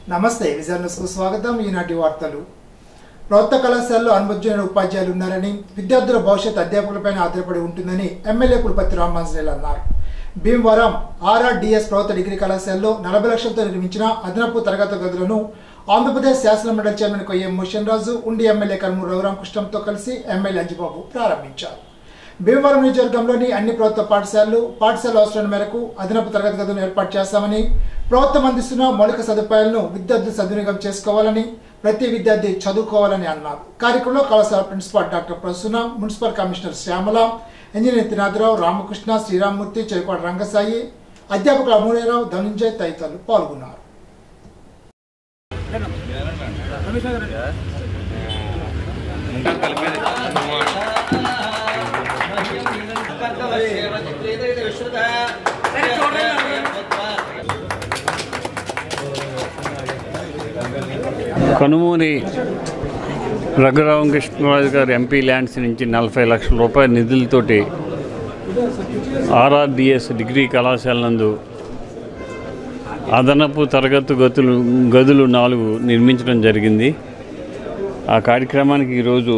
నమస్తే విజయ న్యూస్కు స్వాగతం ఈనాటి వార్తలు ప్రభుత్వ కళాశాలలో అనుభవజ్ఞులైన ఉపాధ్యాయులు ఉన్నారని విద్యార్థుల భవిష్యత్ అధ్యాపకులపైన ఆధారపడి ఉంటుందని ఎమ్మెల్యే పులపతి రామాంజనేయులు అన్నారు భీమవరం ఆర్ఆర్డిఎస్ ప్రభుత్వ డిగ్రీ కళాశాలలో నలభై లక్షలతో నిర్మించిన అదనపు తరగతి గదులను ఆంధ్రప్రదేశ్ శాసన మండలి చైర్మన్ కొయ్యం మోషన్ రాజు ఉండి ఎమ్మెల్యే కర్మూరు రఘురామకృష్ణంతో కలిసి ఎమ్మెల్యే అంజిబాబు ప్రారంభించారు భీమవరం నియోజకవర్గంలోని అన్ని ప్రభుత్వ పాఠశాలలు పాఠశాల అవసరం మేరకు అదనపు తరగతి గదులను ఏర్పాటు చేస్తామని ప్రభుత్వం అందిస్తున్న మౌలిక సదుపాయాలను విద్యార్థులు సద్వినియోగం చేసుకోవాలని ప్రతి విద్యార్థి చదువుకోవాలని అన్నారు కార్యక్రమంలో కళాశాల principal doctor Prasuna municipal commissioner Shyamala engineer Trinatharao Ramakrishna Sriramamurthy Cherupati Rangasai అధ్యాపకులు అమూల్యరావు ధనుంజయ్ తదితరులు పాల్గొన్నారు కనుమూరి రఘురామకృష్ణరాజు గారు ఎంపీ ల్యాండ్స్ నుంచి నలభై లక్షల రూపాయల నిధులతోటి ఆర్ఆర్డిఎస్ డిగ్రీ కళాశాల నందు అదనపు తరగతి గతులు గదులు నాలుగు నిర్మించడం జరిగింది ఆ కార్యక్రమానికి ఈరోజు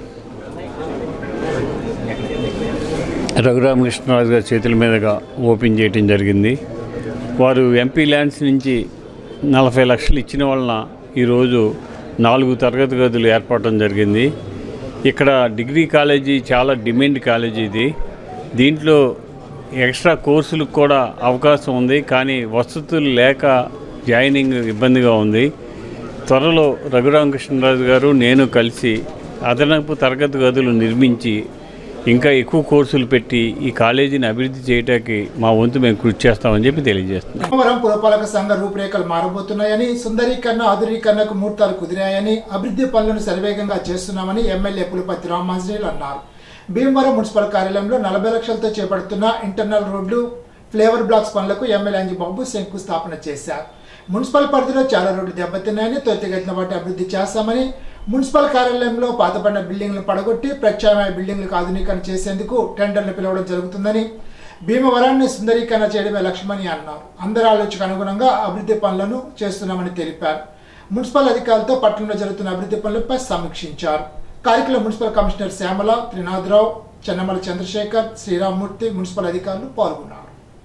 రఘురామకృష్ణరాజు గారి చేతుల మీదుగా ఓపెన్ చేయటం జరిగింది వారు ఎంపీ ల్యాండ్స్ నుంచి నలభై లక్షలు ఇచ్చిన వలన ఈరోజు నాలుగు తరగతి గదులు ఏర్పడటం జరిగింది ఇక్కడ డిగ్రీ కాలేజీ చాలా డిమాండ్ కాలేజీ ఇది దీంట్లో ఎక్స్ట్రా కోర్సులకు కూడా అవకాశం ఉంది కానీ వసతులు లేక జాయినింగ్ ఇబ్బందిగా ఉంది త్వరలో రఘురామకృష్ణరాజు గారు నేను కలిసి అదనపు తరగతి గదులు నిర్మించి ఇంకా ఎక్కువ కోర్సులు పెట్టి ఈ కాలేజీని అభివృద్ధి చేయడానికి మా వంతు మేము కృషి చేస్తామని చెప్పి తెలియజేస్తున్నాం భీమవరం పురపాలక సంఘ రూపురేఖలు మారబోతున్నాయని సుందరీకరణ ఆధునీకరణకు ముహూర్తాలు కుదిరాయని అభివృద్ధి పనులను శరవేగంగా చేస్తున్నామని ఎమ్మెల్యే పులిపతి రామాంజనేయులు అన్నారు భీమవరం మున్సిపల్ కార్యాలయంలో నలభై లక్షలతో చేపడుతున్న ఇంటర్నల్ రోడ్లు ఫ్లేవర్ బ్లాక్స్ పనులకు ఎమ్మెల్యే అంజిబాబు శంకుస్థాపన చేశారు మున్సిపల్ పరిధిలో చాలా రోడ్లు దెబ్బతిన్నాయని త్వరితగతిన వాటి అభివృద్ధి చేస్తామని మున్సిపల్ కార్యాలయంలో పాతపడిన బిల్డింగ్లను పడగొట్టి ప్రత్యామ్నాయ బిల్డింగ్లకు ఆధునీకరణ చేసేందుకు టెండర్లు పిలవడం జరుగుతుందని భీమవరాన్ని సుందరీకరణ చేయడమే లక్ష్యమని అన్నారు అందరి ఆలోచనకు అనుగుణంగా అభివృద్ధి పనులను చేస్తున్నామని తెలిపారు మున్సిపల్ అధికారులతో పట్టణంలో జరుగుతున్న అభివృద్ధి పనులపై సమీక్షించారు కార్యక్రమంలో municipal commissioner Shyamala Trinatharao Chennamala Chandrasekhar Sriramamurthy municipal అధికారులు పాల్గొన్నారు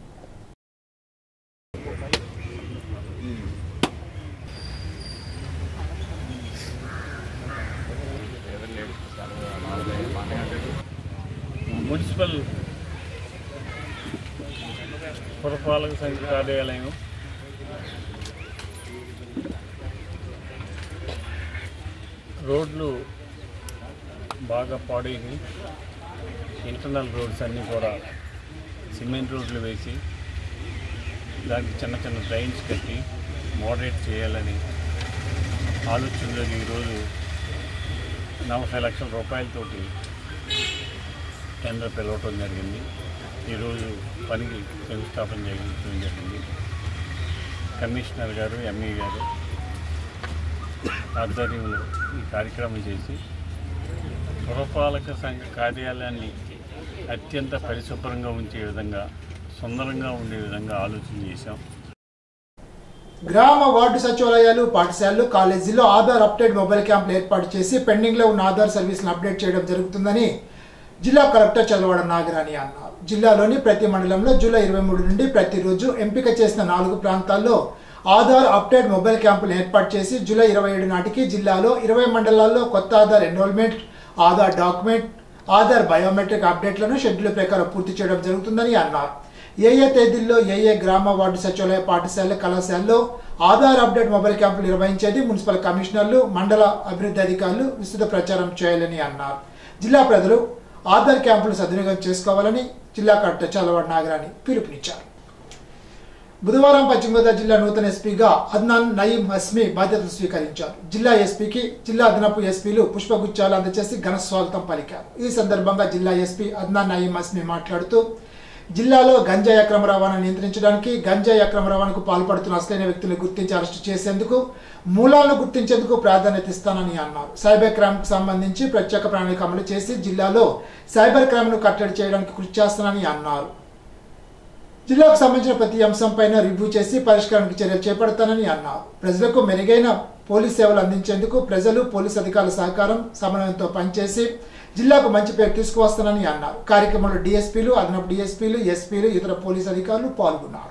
మున్సిపల్ పురపాలక సంఘ కార్యాలయం రోడ్లు బాగా పాడైంది ఇంటర్నల్ రోడ్స్ అన్నీ కూడా సిమెంట్ రోడ్లు వేసి దానికి చిన్న చిన్న డ్రైన్స్ కట్టి మోడరేట్ చేయాలని ఆలోచనలో ఈరోజు నలభై లక్షల రూపాయలతోటి టెండర్ పిలవటం జరిగింది ఈరోజు పనికి శంకుస్థాపన చేయడం జరిగింది కమిషనర్ గారు ఎంఈ గారు ఆధ్వర్యంలో ఈ కార్యక్రమం చేసి పురపాలక సంఘ కార్యాలయాన్ని అత్యంత పరిశుభ్రంగా ఉంచే విధంగా సుందరంగా ఉండే విధంగా ఆలోచన చేశాం గ్రామ వార్డు సచివాలయాలు పాఠశాలలు కాలేజీల్లో ఆధార్ అప్డేట్ మొబైల్ క్యాంపులు ఏర్పాటు చేసి పెండింగ్ లో ఉన్న ఆధార్ సర్వీసులను అప్డేట్ చేయడం జరుగుతుందని జిల్లా కలెక్టర్ చదవడ నాగరాణి అన్నారు జిల్లాలోని ప్రతి మండలంలో జూలై ఇరవై మూడు నుండి ప్రతిరోజు ఎంపిక చేసిన నాలుగు ప్రాంతాల్లో ఆధార్ అప్డేట్ మొబైల్ క్యాంపులు ఏర్పాటు చేసి జూలై ఇరవై ఏడు నాటికి జిల్లాలో ఇరవై మండలాల్లో కొత్త Aadhaar enrolment Aadhaar document Aadhaar biometric అప్డేట్లను షెడ్యూల్ ప్రకారం పూర్తి చేయడం జరుగుతుందని అన్నారు ఏ ఏ తేదీల్లో ఏ ఏ గ్రామ వార్డు సచివాలయ పాఠశాల కళాశాలలో ఆధార్ అప్డేట్ మొబైల్ క్యాంపులు నిర్వహించేది మున్సిపల్ కమిషనర్లు మండల అభివృద్ధి అధికారులు విస్తృత ప్రచారం చేయాలని అన్నారు జిల్లా ప్రజలు ఆధార్ క్యాంపులు సద్వినియోగం చేసుకోవాలని జిల్లా కలెక్టర్ చల్లవాడ నాగరాణి పిలుపునిచ్చారు బుధవారం పశ్చిమ గోదావరి జిల్లా నూతన ఎస్పీగా అద్నాన్ నయీం హస్మి బాధ్యతలు స్వీకరించారు జిల్లా ఎస్పీకి జిల్లా అదనపు ఎస్పీలు పుష్పగుచ్చాలు అందజేసి ఘన స్వాగతం పలికారు ఈ సందర్భంగా జిల్లా ఎస్పీ అద్నాన్ నయీం హస్మి మాట్లాడుతూ జిల్లాలో గంజాయి అక్రమ రవాణా నియంత్రించడానికి గంజాయి అక్రమ రవాణాకు పాల్పడుతున్న అసలైన వ్యక్తులను గుర్తించి అరెస్టు చేసేందుకు మూలాలను గుర్తించేందుకు ప్రాధాన్యత ఇస్తానని అన్నారు సైబర్ క్రైమ్ కు సంబంధించి ప్రత్యేక ప్రణాళిక అమలు చేసి జిల్లాలో సైబర్ క్రైమ్ ను కట్టడి చేయడానికి కృషి చేస్తానని అన్నారు జిల్లాకు సంబంధించిన ప్రతి అంశంపైన రివ్యూ చేసి పరిష్కారానికి చర్యలు చేపడతానని అన్నారు ప్రజలకు మెరుగైన పోలీస్ సేవలు అందించేందుకు ప్రజలు పోలీస్ అధికారుల సహకారం సమన్వయంతో పనిచేసి జిల్లాకు మంచి పేరు తీసుకువస్తానని అన్నారు కార్యక్రమంలో డిఎస్పీలు అదనపు డిఎస్పీలు ఎస్పీలు ఇతర పోలీస్ అధికారులు పాల్గొన్నారు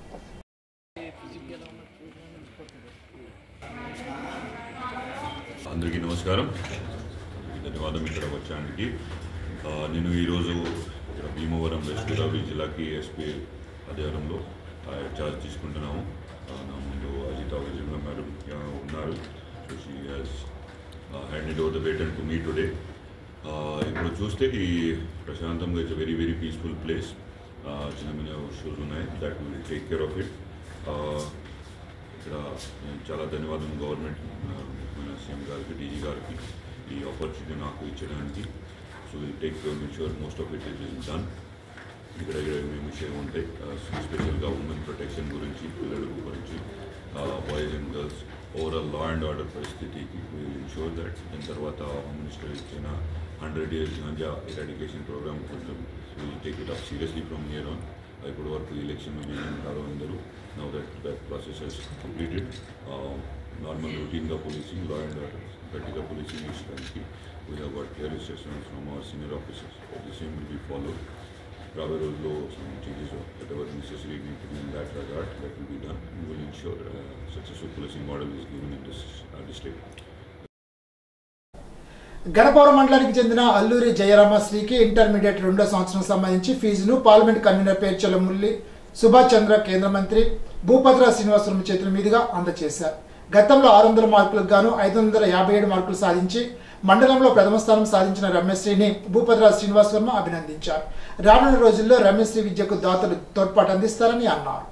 అందరికీ నమస్కారం ధన్యవాదం ఇక్కడ వచ్చానికి ఆ, నేను ఈరోజు ఇక్కడ భీమవరం వెస్ట్ గోదావరి జిల్లాకి ఎస్పీ అధికారంలో చార్జ్ తీసుకుంటున్నాము ఆ, నా ముందు అజిత విజయంగా మేడం ఆ, ఉన్నారు so she has handed over the baton to me today ఇప్పుడు చూస్తే ఈ ప్రశాంతంగా it's very very peaceful place చిన్న చిన్న షూస్ ఉన్నాయి that will take care of it ఇక్కడ నేను చాలా ధన్యవాదం గవర్నమెంట్ ఆ, మన సీఎం గారికి డీజీ గారికి ఈ ఆపర్చునిటీ నాకు ఇచ్చడానికి so will take sure most of it is done ఇక్కడ ఇక్కడ మేము విషయం ఉంటాయి స్పెషల్గా ఉమెన్ ప్రొటెక్షన్ గురించి పిల్లల గురించి boys and girls overall law and order పరిస్థితికి విల్ ఇన్షూర్ దట్ దాని తర్వాత హోమ్ మినిస్టర్ ఇచ్చిన hundred years ganja eradication programme కొంచెం will take it up seriously from here on ఇప్పటి వరకు ఎలక్షన్ ఉంటారు అందరూ now that that process he's completed normal రొటీన్గా పోలీసింగ్ లా అండ్ ఆర్డర్ గట్టిగా పోలీసింగ్ ఇచ్చడానికి we have got clear instructions from our senior officers the same will be followed రాబోయే రోజుల్లో some changes that ever necessary need to in that regard that will be done will ensure successful policing model is given in this district Ganapavaram మండలానికి చెందిన అల్లూరి జయరామశ్రీకి intermediate రెండో సంవత్సరం సంబంధించి ఫీజును parliament convener Perchala Murali Subhash Chandra కేంద్ర మంత్రి భూపత్ర శ్రీనివాసరావు చేతుల మీదుగా అందజేశారు గతంలో ఆరు వందల మార్కులకు గాను ఐదు వందల యాభై ఏడు మార్కులు సాధించి మండలంలో ప్రథమ స్థానం సాధించిన రమ్యశ్రీని భూపత్ర శ్రీనివాస్ వర్మ అభినందించారు రానున్న రోజుల్లో రమ్యశ్రీ విద్యకు దాతలు తోడ్పాటు అందిస్తారని అన్నారు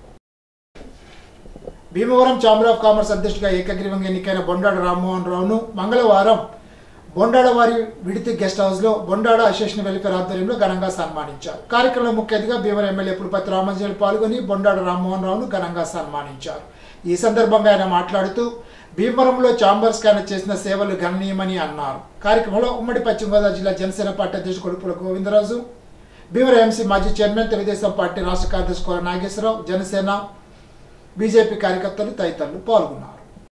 భీమవరం ఛాంబర్ ఆఫ్ కామర్స్ అధ్యక్షుడిగా ఏకగ్రీవంగా ఎన్నికైన బొండాడ రామ్మోహన్ రావును మంగళవారం బొండాడ వారి విడితి గెస్ట్ హౌస్ లో బొండాడ అసోసియేషన్ వెల్ఫేర్ ఆధ్వర్యంలో ఘనంగా సన్మానించారు కార్యక్రమంలో ముఖ్య అతిథిగా భీమవరం ఎమ్మెల్యే పులిపతి రామంజలి పాల్గొని బొండాడ రామ్మోహన్ రావును ఘనంగా సన్మానించారు ఈ సందర్భంగా ఆయన మాట్లాడుతూ భీమవరంలో ఛాంబర్ స్కానర్ చేసిన సేవలు గణనీయమని అన్నారు కార్యక్రమంలో ఉమ్మడి పశ్చిమ గోదావరి జిల్లా జనసేన పార్టీ అధ్యక్షుడు కొడుకుల గోవిందరాజు భీమవరం ఎంసీ మాజీ చైర్మన్ తెలుగుదేశం పార్టీ రాష్ట్ర కార్యదర్శి కోర నాగేశ్వరరావు జనసేన బీజేపీ కార్యకర్తలు తదితరులు పాల్గొన్నారు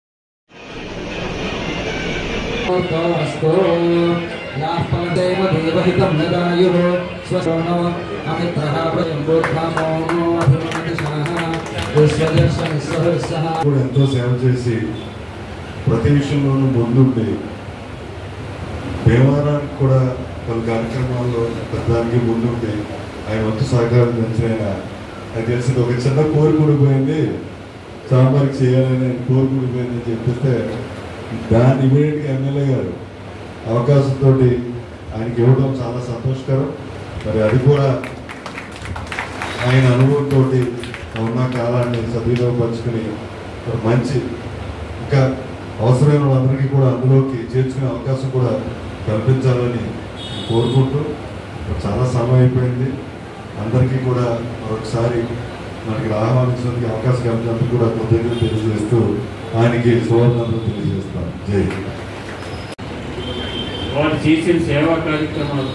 अस्तु याः फलदेव देवहितं नदायुः स्वशोणो अमित्रः प्रजम्बोद्धामो अभिमानशः विश्वदर्शनिस्सहस्रः కూడా ఎంతో సేవ చేసి ప్రతి విషయంలోనూ ముందుండి భీమవరానికి కూడా పలు కార్యక్రమాల్లో పెద్దానికి ముందుండి ఆయన వంతు సహకారం పెంచిన నాకు తెలిసింది ఒక చిన్న కోరిక ఉండిపోయింది సాంబార్కి చేయాలని కోరిక ఉండిపోయింది అని చెప్పిస్తే దాన్ని ఇమీడియట్గా ఎమ్మెల్యే గారు అవకాశంతో ఆయనకి ఇవ్వడం చాలా సంతోషకరం మరి అది కూడా ఆయన అనుభవంతో ఉన్న కాలాన్ని సద్వినియోగపరుచుకుని ఒక మంచి ఇంకా అవసరమైన వాళ్ళందరికీ కూడా అందులోకి చేర్చుకునే అవకాశం కూడా కల్పించాలని కోరుకుంటూ చాలా సమయం అయిపోయింది అందరికీ కూడా మరొకసారి మనకి ఆహ్వానించడానికి అవకాశం కల్పించినందుకు కూడా కృతజ్ఞతలు తెలియజేస్తూ ఆయనకి శుభాకాంక్షలు తెలియజేస్తాను జై హింద్. వారు చేసిన సేవా కార్యక్రమాలు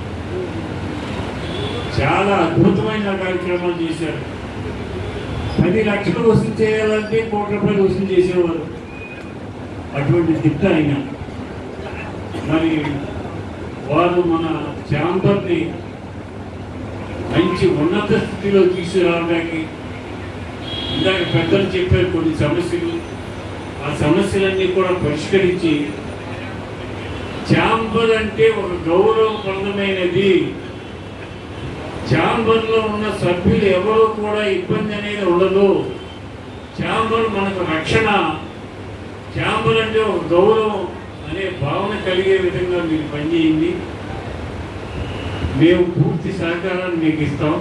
చాలా అద్భుతమైన కార్యక్రమాలు చేశారు పది లక్షలు వసూలు చేయాలంటే కోటి రూపాయలు వసూలు చేసేవారు అటువంటి దిట్ట ఆయన మరి వారు మన ఛాంబర్ని మంచి ఉన్నత స్థితిలో తీసుకురావడానికి ఇందాక పెద్దలు చెప్పారు కొన్ని సమస్యలు ఆ సమస్యలన్నీ కూడా పరిష్కరించి ఛాంబర్ అంటే ఒక గౌరవప్రదమైనది ఛాంబర్లో ఉన్న సభ్యులు ఎవరు కూడా ఇబ్బంది అనేది ఉండదు ఛాంబర్ మనకు రక్షణ ఛాంబర్ అంటే ఒక గౌరవం అనే భావన కలిగే విధంగా మీరు పనిచేయండి మేము పూర్తి సహకారాన్ని మీకు ఇస్తాం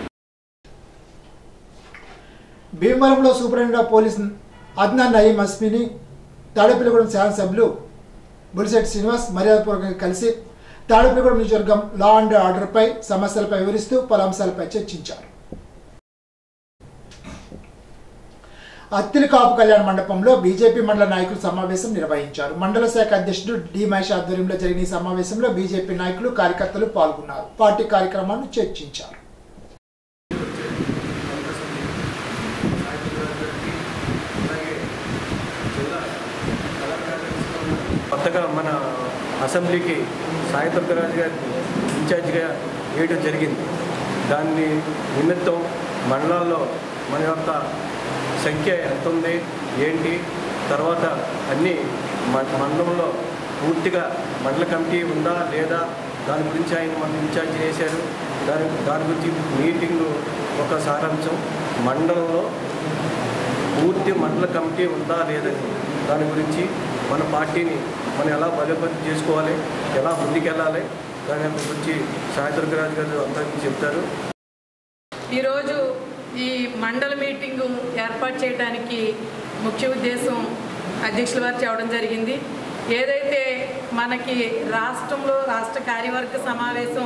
భీమవరంలో superintendent of police Adnan Nayeem అస్మిని తాడేపల్లిగూడెం శాసనసభ్యులు బులిశెట్టి శ్రీనివాస్ మర్యాదపూర్వకంగా కలిసి తాడేపల్లిగూడెం నియోజకవర్గం లా అండ్ ఆర్డర్పై సమస్యలపై వివరిస్తూ పలు అంశాలపై చర్చించారు అత్తిలి కాపు కళ్యాణ మండపంలో బీజేపీ మండల నాయకులు సమావేశం నిర్వహించారు మండల శాఖ అధ్యక్షుడు డి మహేష్ ఆధ్వర్యంలో జరిగిన ఈ సమావేశంలో బీజేపీ నాయకులు కార్యకర్తలు పాల్గొన్నారు పార్టీ కార్యక్రమాలను చర్చించారు కొత్తగా మన అసెంబ్లీకి సాయి దుర్గరాజు గారిని ఇన్ఛార్జిగా వేయడం జరిగింది దాన్ని నిమిత్తం మండలాల్లో మన యొక్క సంఖ్య ఎంత ఉంది ఏంటి తర్వాత అన్నీ మన- మండలంలో పూర్తిగా మండల కమిటీ ఉందా లేదా దాని గురించి ఆయన మన ఇన్ఛార్జ్ చేశారు దాని దాని గురించి మీటింగ్ ఒక సారాంశం మండలంలో పూర్తి మండల కమిటీ ఉందా లేదని దాని గురించి మన పార్టీని మనం ఎలా బలోపేతం చేసుకోవాలి ఎలా ముందుకెళ్ళాలి దాని గురించి సాయి దుర్గరాజు గారు అందరికీ చెప్తారు ఈరోజు ఈ మండల మీటింగు ఏర్పాటు చేయడానికి ముఖ్య ఉద్దేశం అధ్యక్షుల వారు చెప్పడం జరిగింది ఏదైతే మనకి రాష్ట్రంలో రాష్ట్ర కార్యవర్గ సమావేశం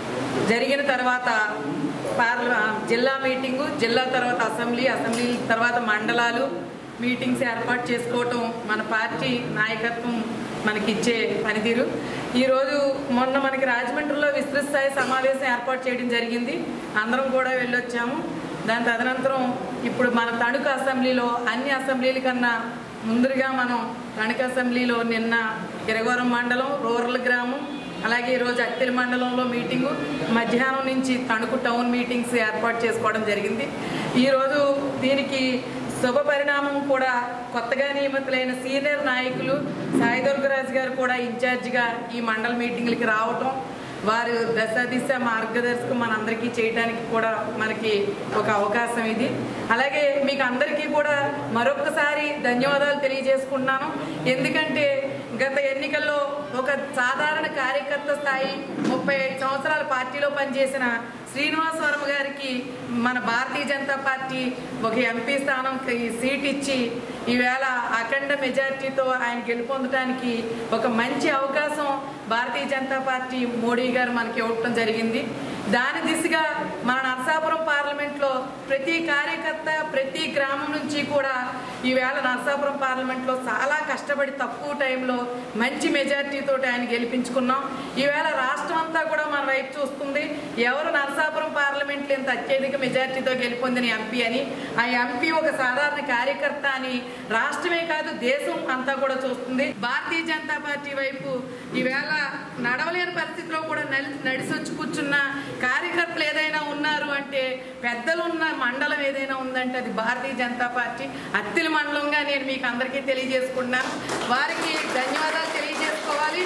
జరిగిన తర్వాత పార్ల జిల్లా మీటింగు జిల్లా తర్వాత అసెంబ్లీ అసెంబ్లీ తర్వాత మండలాలు మీటింగ్స్ ఏర్పాటు చేసుకోవటం మన పార్టీ నాయకత్వం మనకిచ్చే పనితీరు ఈరోజు మొన్న మనకి రాజమండ్రిలో విస్తృత స్థాయి సమావేశం ఏర్పాటు చేయడం జరిగింది అందరం కూడా వెళ్ళొచ్చాము దాని తదనంతరం ఇప్పుడు మన తణుకు అసెంబ్లీలో అన్ని అసెంబ్లీల కన్నా ముందుగా మనం తణుకు అసెంబ్లీలో నిన్న కిరగోరం మండలం రూరల్ గ్రామం అలాగే ఈరోజు అత్తిలి మండలంలో మీటింగు మధ్యాహ్నం నుంచి తణుకు టౌన్ మీటింగ్స్ ఏర్పాటు చేసుకోవడం జరిగింది ఈరోజు దీనికి శుభ పరిణామం కూడా కొత్తగా నియమితులైన సీనియర్ నాయకులు సాయి దుర్గరాజు గారు కూడా ఇన్ఛార్జిగా ఈ మండల మీటింగ్లకి రావటం వారు దశ దిశ మార్గదర్శకం మనందరికీ చేయడానికి కూడా మనకి ఒక అవకాశం ఇది అలాగే మీకు అందరికీ కూడా మరొకసారి ధన్యవాదాలు తెలియజేసుకుంటున్నాను ఎందుకంటే గత ఎన్నికల్లో ఒక సాధారణ కార్యకర్త స్థాయి ముప్పై ఐదు సంవత్సరాల పార్టీలో పనిచేసిన శ్రీనివాస్ వర్మ గారికి మన భారతీయ జనతా పార్టీ ఒక ఎంపీ స్థానం సీట్ ఇచ్చి ఈవేళ అఖండ మెజార్టీతో ఆయన గెలుపొందడానికి ఒక మంచి అవకాశం భారతీయ జనతా పార్టీ మోడీ గారు మనకి ఇవ్వటం జరిగింది దాని దిశగా మన నరసాపురం పార్లమెంట్లో ప్రతి కార్యకర్త ప్రతి గ్రామం నుంచి కూడా ఈవేళ నరసాపురం పార్లమెంట్లో చాలా కష్టపడి తక్కువ టైంలో మంచి మెజార్టీతో ఆయన గెలిపించుకున్నాం ఈవేళ రాష్ట్రం అంతా కూడా మన వైపు చూస్తుంది ఎవరు నరసాపురం పార్లమెంట్లో ఇంత అత్యధిక మెజార్టీతో గెలుపొందిన ఎంపీ అని ఆ ఎంపీ ఒక సాధారణ కార్యకర్త అని రాష్ట్రమే కాదు దేశం అంతా కూడా చూస్తుంది భారతీయ జనతా పార్టీ వైపు ఈవేళ నడవలేని పరిస్థితిలో కూడా నలి నడిసొచ్చి కూర్చున్న కార్యకర్తలు ఏదైనా ఉన్నారు అంటే పెద్దలు ఉన్న మండలం ఏదైనా ఉందంటే అది భారతీయ జనతా పార్టీ అత్తిలి మండలంగా నేను మీకు అందరికీ తెలియజేసుకుంటున్నాను వారికి ధన్యవాదాలు తెలియజేసుకోవాలి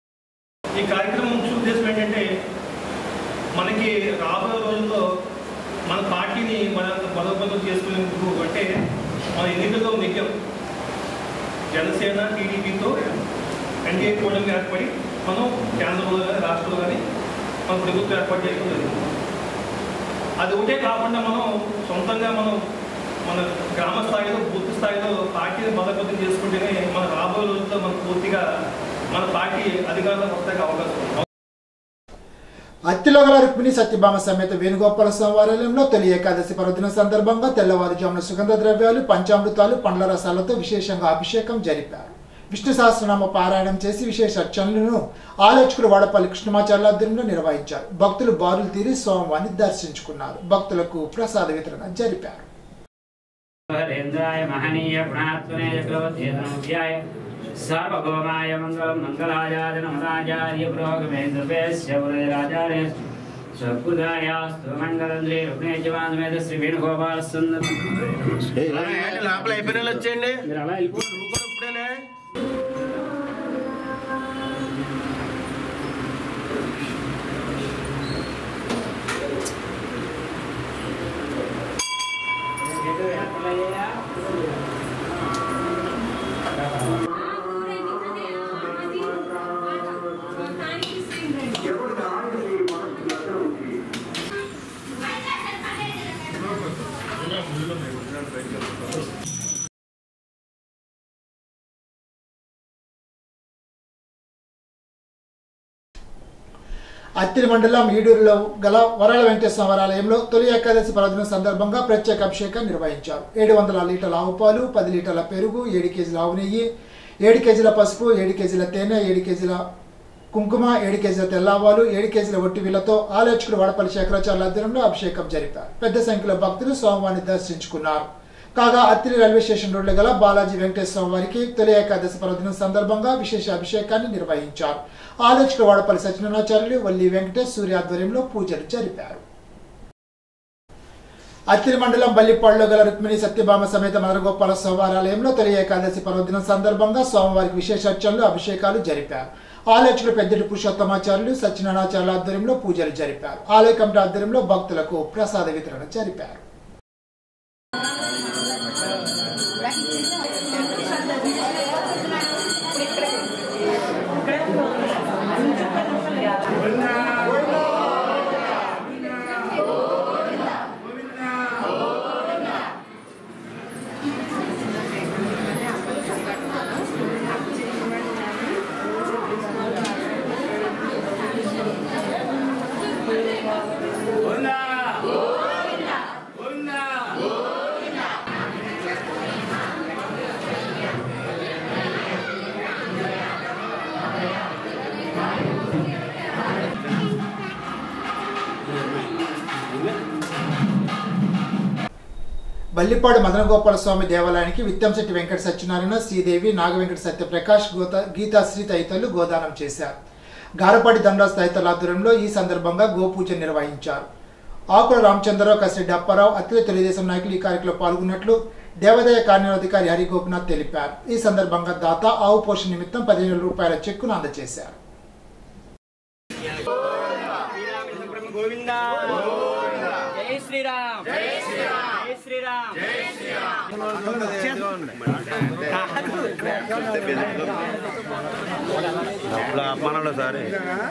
ఈ కార్యక్రమం ముఖ్య ఉద్దేశం ఏంటంటే మనకి రాబోయే రోజుల్లో మన పార్టీని మరింత బలోపేతం చేసుకునేందుకు అంటే మన ఎన్నికల్లో నిత్యం జనసేన టీడీపీతో ఎన్డీఏ కూటమి ఏర్పడి మనం కేంద్రంలో కానీ రాష్ట్రంలో కానీ మన ప్రభుత్వం ఏర్పాటు చేయడం జరిగింది అది ఒకటే కాకుండా మనం సొంతంగా మనం మన గ్రామ స్థాయిలో బూత్ స్థాయిలో పార్టీని బలోపేతం చేసుకుంటేనే మన రాబోయే రోజుల్లో మన పూర్తిగా మన పార్టీ అధికారంలోకి వస్తానికి అవకాశం ఉంది అత్తిలో గల రుక్మిణి సత్యభామ సమేత వేణుగోపాల స్వామివారాలయంలో తొలి ఏకాదశి పర్వదిన సందర్భంగా తెల్లవారుజామున సుగంధ ద్రవ్యాలు పంచామృతాలు పండ్ల రసాలతో విశేషంగా అభిషేకం జరిపారు విష్ణు సహస్రనామ పారాయణం చేసి విశేష అర్చనలను ఆలోచకులు వాడపల్లి కృష్ణమాచార్య ఆధ్వర్యంలో నిర్వహించారు భక్తులు బారులు తీరి స్వామివారిని దర్శించుకున్నారు భక్తులకు ప్రసాద వితరణ జరిపారు హరేంద్రాయ మహనీయ గుణాత్మనే చక్రవర్తి ధనముఖ్యాయ సార్వభౌమాయ మంగళం మంగళాయాయ నమదాచార్య పురోగమే సర్వేశ్య పురరాచార్య స్వకృతాయాస్తు మంగళం శ్రీ రుగ్నేజవానమేద శ్రీ వేణుగోపాల సుందరం లోపల అయిపోయిన వచ్చేయండి మీరు అలా వెళ్ళిపోండి నువ్వు కూడా ఇప్పుడేనే అత్తిలి మండలం ఈడూరులో గల వరాల వెంకటేశ్వర ఆలయంలో తొలి ఏకాదశి పర్వదిన సందర్భంగా ప్రత్యేక అభిషేకం నిర్వహించారు ఏడు వందల లీటర్ల ఆవు పాలు పది లీటర్ల పెరుగు ఏడు కేజీల ఆవు నెయ్యి ఏడు కేజీల పసుపు ఏడు కేజీల తేనె ఏడు కేజీల కుంకుమ ఏడు కేజీల తెల్లావాలు ఏడు కేజీల ఒట్టి వీళ్లతో ఆలోచకుడు వడపల్లి శేఖరాచార్య ఆధ్వర్యంలో అభిషేకం జరిపారు పెద్ద సంఖ్యలో భక్తులు స్వామివారిని దర్శించుకున్నారు కాగా అత్తిలి రైల్వే స్టేషన్ రోడ్లో గల బాలాజీ వెంకటేశ్వర వారికి తొలి ఏకాదశి పర్వదినం సందర్భంగా విశేష అభిషేకాన్ని నిర్వహించారు ఆలోచకుల వాడపల్లి సత్యనారాచార్యులు వల్లి వెంకటేష్ సూర్య ఆధ్వర్యంలో పూజలు జరిపారు అత్తిరి మండలం బల్లిపాడులో గల రుక్మిణి సత్యభామ సమేత మదరగోపాల స్వామివారాలయంలో తొలి ఏకాదశి పర్వదినం సందర్భంగా స్వామివారికి విశేష అర్చనలు అభిషేకాలు జరిపారు ఆలయకులు పెద్దటి పురుషోత్తమాచార్యులు సత్యనారాచార్యుల ఆధ్వర్యంలో పూజలు జరిపారు ఆలయ కమిటీ ఆధ్వర్యంలో భక్తులకు ప్రసాద వితరణ జరిపారు బల్లిపాడు మదనగోపాల స్వామి దేవాలయానికి విత్తంశెట్టి వెంకట సత్యనారాయణ శ్రీదేవి నాగవెంకట సత్యప్రకాష్ గోత గీతాశ్రీ తదితరులు గోదానం చేశారు గారపాటి ధనరాజ్ తదితరుల ఆధ్వర్యంలో ఈ సందర్భంగా గోపూజ నిర్వహించారు ఆకుల రామచంద్రరావు కసిరెడ్డి అప్పారావు అత్తిలి తెలుగుదేశం నాయకులు ఈ కార్యక్రమంలో పాల్గొన్నట్లు దేవాదాయ కార్యనిర్వహణాధికారి హరి గోపినాథ్ తెలిపారు ఈ సందర్భంగా దాత ఆవు పోషణ నిమిత్తం పదిహేను వేల రూపాయల చెక్కును అందజేశారు జై శ్రీరామ్ జై శ్రీరామ్ జై శ్రీరామ్ జై మనలో సార్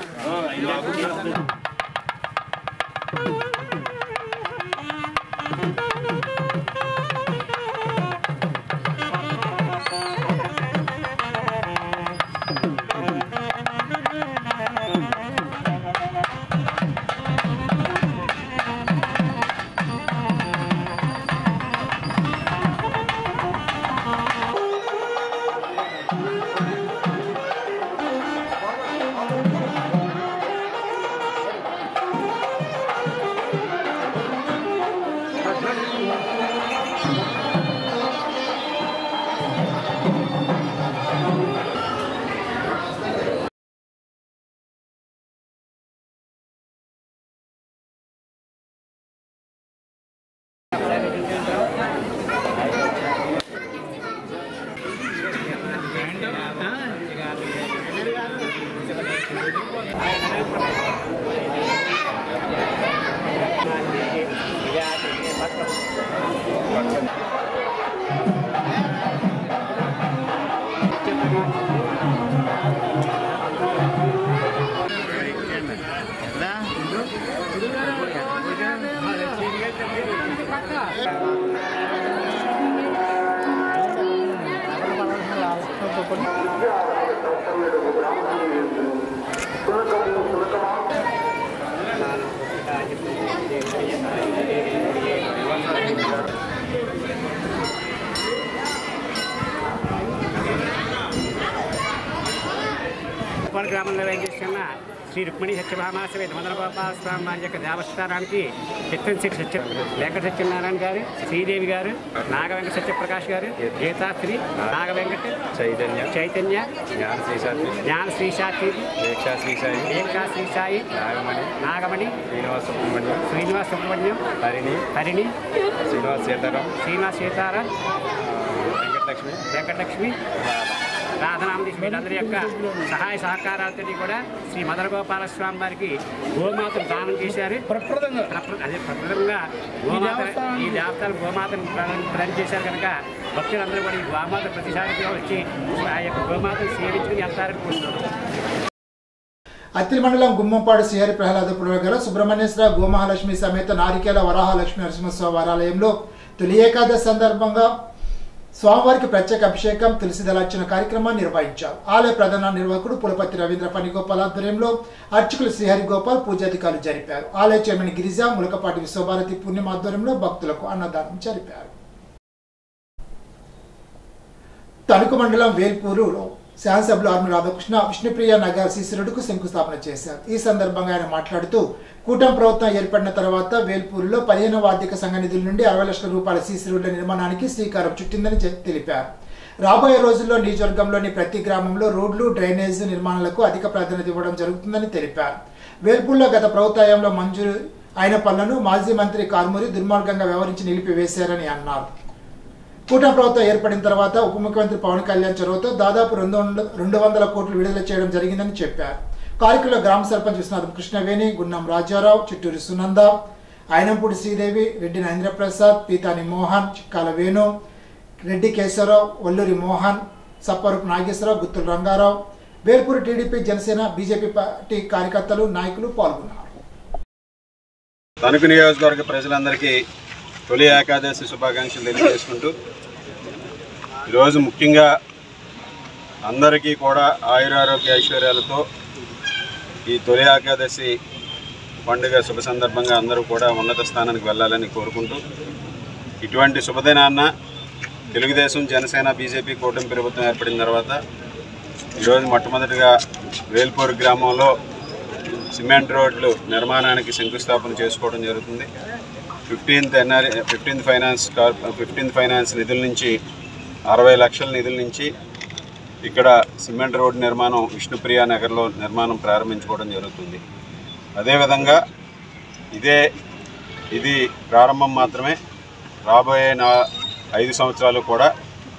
ఉప్పాడు గ్రామంలో వేయించేస్తున్న శ్రీ రుక్మిణి సత్యభామ సమేత మదన గోపాల స్వామి వారి యొక్క దేవస్థానానికి చిత్తంశెట్టి సత్య వెంకట సత్యనారాయణ గారు శ్రీదేవి గారు నాగవెంకట సత్యప్రకాష్ గారు గీతాశ్రీ నాగవెంకట చైతన్య చైతన్య జ్ఞాన శ్రీశాంతి జ్ఞాన శ్రీశాంతి దీక్షా శ్రీశాయి ఏకా శ్రీ సాయి నాగమణి నాగమణి శ్రీనివాస సుబ్రహ్మణ్యం శ్రీనివాస్ సుబ్రహ్మణ్యం హరిణి హరిణి శ్రీనివాస్ సీతారాం శ్రీనివాస్ సీతారాం వెంకటలక్ష్మి వెంకటలక్ష్మి రాధనామదీశ్ వీళ్ళందరి యొక్క సహాయ సహకారాలతో కూడా శ్రీ మదన గోపాల స్వామి వారికి గోమాతను దానం చేశారు ప్రప్రదంగా అదే ప్రప్రదంగా గోమాత ఈ దేవతలు గోమాతను ప్రదానం ప్రదానం చేశారు కనుక భక్తులందరూ కూడా ఈ గోమాత ప్రతిసారి వచ్చి ఆ యొక్క గోమాతను సేవించుకుని వెళ్తారని కోరుతున్నాం అత్తిలి మండలం గుమ్మంపాడు శ్రీహరి ప్రహ్లాదపురం గల సుబ్రహ్మణ్యేశ్వర గోమహాలక్ష్మి సమేత నారికేల వరాహలక్ష్మి నరసింహస్వామి వారాలయంలో తొలి ఏకాదశి సందర్భంగా స్వామివారికి ప్రత్యేక అభిషేకం తులసి దళార్చన కార్యక్రమాన్ని నిర్వహించారు ఆలయ ప్రధాన నిర్వాహకుడు పులపతి రవీంద్ర ఫణిగోపాల్ ఆధ్వర్యంలో అర్చకులు శ్రీహరి గోపాల్ పూజాధికారులు జరిపారు ఆలయ చైర్మన్ గిరిజ ములకపాటి విశ్వభారతి పుణ్యం ఆధ్వర్యంలో భక్తులకు అన్నదానం జరిపారు తణుకు మండలం వేల్పూరులో శాసనసభ్యులు ఆర్మి రాధాకృష్ణ విష్ణుప్రియ నగర్ సీసీ రోడ్డుకు శంకుస్థాపన చేశారు ఈ సందర్భంగా ఆయన మాట్లాడుతూ కూటమి ప్రభుత్వం ఏర్పడిన తర్వాత వేల్పూరులో పదిహేనవ ఆర్థిక సంఘ నిధుల నుండి అరవై లక్షల రూపాయల సీసీ రోడ్ల నిర్మాణానికి శ్రీకారం చుట్టిందని చె- తెలిపారు రాబోయే రోజుల్లో నియోజకవర్గంలోని ప్రతి గ్రామంలో రోడ్లు డ్రైనేజ్ నిర్మాణాలకు అధిక ప్రాధాన్యత ఇవ్వడం జరుగుతుందని తెలిపారు వేల్పూర్లో గత ప్రభుత్వ హయాంలో మంజూరు అయిన పనులను మాజీ మంత్రి కార్మూరి దుర్మార్గంగా వ్యవహరించి నిలిపివేశారని అన్నారు కూటమి ప్రభుత్వం ఏర్పడిన తర్వాత ఉప ముఖ్యమంత్రి పవన్ కళ్యాణ్ చొరవతో దాదాపు రెండు వంద- రెండు వందల కోట్లు విడుదల చేయడం జరిగిందని చెప్పారు కార్యక్రమంలో గ్రామ sarpanch Viswanatham Krishnaveni Gunnam Rajarao Chitturi Sunanda Ayinampudi Sridevi Reddy Narendraprasad Pithani Mohan Chikkala Venu Reddy Kesavarao Valluri Mohan Sapparupu Nageswararao Guttula Rangarao Velpuri TDP Janasena BJP party కార్యకర్తలు నాయకులు పాల్గొన్నారు తణుకు నియోజకవర్గ ప్రజలందరికీ తొలి ఏకాదశి శుభాకాంక్షలు తెలియజేసుకుంటూ ఈరోజు ముఖ్యంగా అందరికీ కూడా ఆయురారోగ్య ఐశ్వర్యాలతో ఈ తొలి ఏకాదశి పండుగ శుభ సందర్భంగా అందరూ కూడా ఉన్నత స్థానానికి వెళ్ళాలని కోరుకుంటూ ఇటువంటి శుభదినాన్న తెలుగుదేశం జనసేన బీజేపీ కూటమి ప్రభుత్వం ఏర్పడిన తర్వాత ఈరోజు మొట్టమొదటిగా వేల్పూర్ గ్రామంలో సిమెంట్ రోడ్లు నిర్మాణానికి శంకుస్థాపన చేసుకోవడం జరుగుతుంది fifteenth NR fifteenth finance corp fifteenth finance నిధుల నుంచి అరవై లక్షల నిధుల నుంచి ఇక్కడ సిమెంట్ రోడ్ నిర్మాణం విష్ణుప్రియ నగర్లో నిర్మాణం ప్రారంభించుకోవడం జరుగుతుంది అదేవిధంగా ఇదే ఇది ప్రారంభం మాత్రమే రాబోయే నా ఐదు సంవత్సరాలు కూడా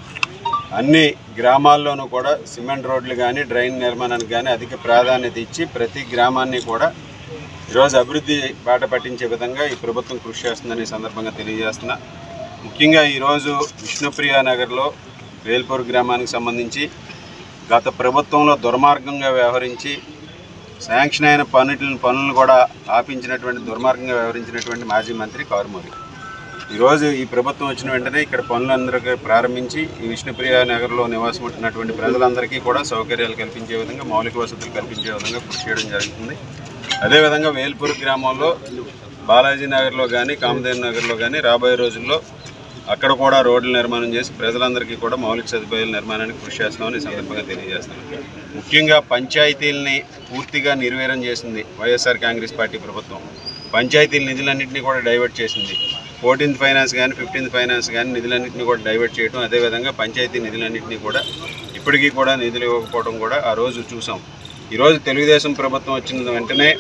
అన్ని గ్రామాల్లోనూ కూడా సిమెంట్ రోడ్లు కానీ డ్రైన్ నిర్మాణానికి కానీ అధిక ప్రాధాన్యత ఇచ్చి ప్రతి గ్రామాన్ని కూడా ఈరోజు అభివృద్ధి బాట పట్టించే విధంగా ఈ ప్రభుత్వం కృషి చేస్తుందని ఈ సందర్భంగా తెలియజేస్తున్నా ముఖ్యంగా ఈరోజు విష్ణుప్రియ నగర్లో వేల్పూర్ గ్రామానికి సంబంధించి గత ప్రభుత్వంలో దుర్మార్గంగా వ్యవహరించి శాంక్షన్ అయిన పనులను పనులను కూడా ఆపించినటువంటి దుర్మార్గంగా వ్యవహరించినటువంటి మాజీ మంత్రి కారుమూరి ఈరోజు ఈ ప్రభుత్వం వచ్చిన వెంటనే ఇక్కడ పనులందరికీ ప్రారంభించి ఈ విష్ణుప్రియ నగర్లో నివాసం ఉంటున్నటువంటి ప్రజలందరికీ కూడా సౌకర్యాలు కల్పించే విధంగా మౌలిక వసతులు కల్పించే విధంగా కృషి చేయడం జరుగుతుంది అదేవిధంగా వేల్పూర్ గ్రామంలో బాలాజీ నగర్లో కానీ కామదేవ్ నగర్లో కానీ రాబోయే రోజుల్లో అక్కడ కూడా రోడ్ల నిర్మాణం చేసి ప్రజలందరికీ కూడా మౌలిక సదుపాయాల నిర్మాణానికి కృషి చేస్తామని ఈ సందర్భంగా తెలియజేస్తున్నాను ముఖ్యంగా పంచాయతీలని పూర్తిగా నిర్వీర్యం చేసింది వైఎస్ఆర్ కాంగ్రెస్ పార్టీ ప్రభుత్వం పంచాయతీల నిధులన్నింటినీ కూడా డైవర్ట్ చేసింది ఫోర్టీన్త్ ఫైనాన్స్ కానీ ఫిఫ్టీన్త్ ఫైనాన్స్ కానీ నిధులన్నింటినీ కూడా డైవర్ట్ చేయడం అదేవిధంగా పంచాయతీ నిధులన్నింటినీ కూడా ఇప్పటికీ కూడా నిధులు ఇవ్వకపోవడం కూడా ఆ రోజు చూసాం ఈరోజు తెలుగుదేశం ప్రభుత్వం వచ్చిన వెంటనే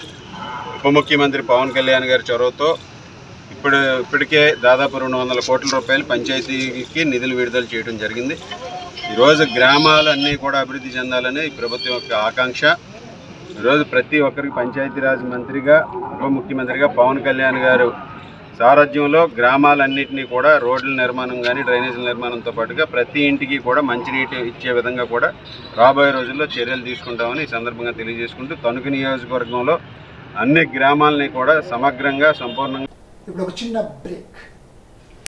ఉప ముఖ్యమంత్రి పవన్ కళ్యాణ్ గారి చొరవతో ఇప్పుడు ఇప్పటికే దాదాపు రెండు వందల కోట్ల రూపాయలు పంచాయతీకి నిధులు విడుదల చేయడం జరిగింది ఈరోజు గ్రామాలన్నీ కూడా అభివృద్ధి చెందాలని ఈ ప్రభుత్వం యొక్క ఆకాంక్ష ఈరోజు ప్రతి ఒక్కరికి పంచాయతీరాజ్ మంత్రిగా ఉప ముఖ్యమంత్రిగా పవన్ కళ్యాణ్ గారు సారథ్యంలో గ్రామాలన్నింటినీ కూడా రోడ్ల నిర్మాణం కానీ డ్రైనేజీల నిర్మాణంతో పాటుగా ప్రతి ఇంటికి కూడా మంచినీటి ఇచ్చే విధంగా కూడా రాబోయే రోజుల్లో చర్యలు తీసుకుంటామని ఈ సందర్భంగా తెలియజేసుకుంటూ తణుకు నియోజకవర్గంలో అన్ని గ్రామాలని కూడా సమగ్రంగా సంపూర్ణంగా ఇప్పుడు ఒక చిన్న బ్రేక్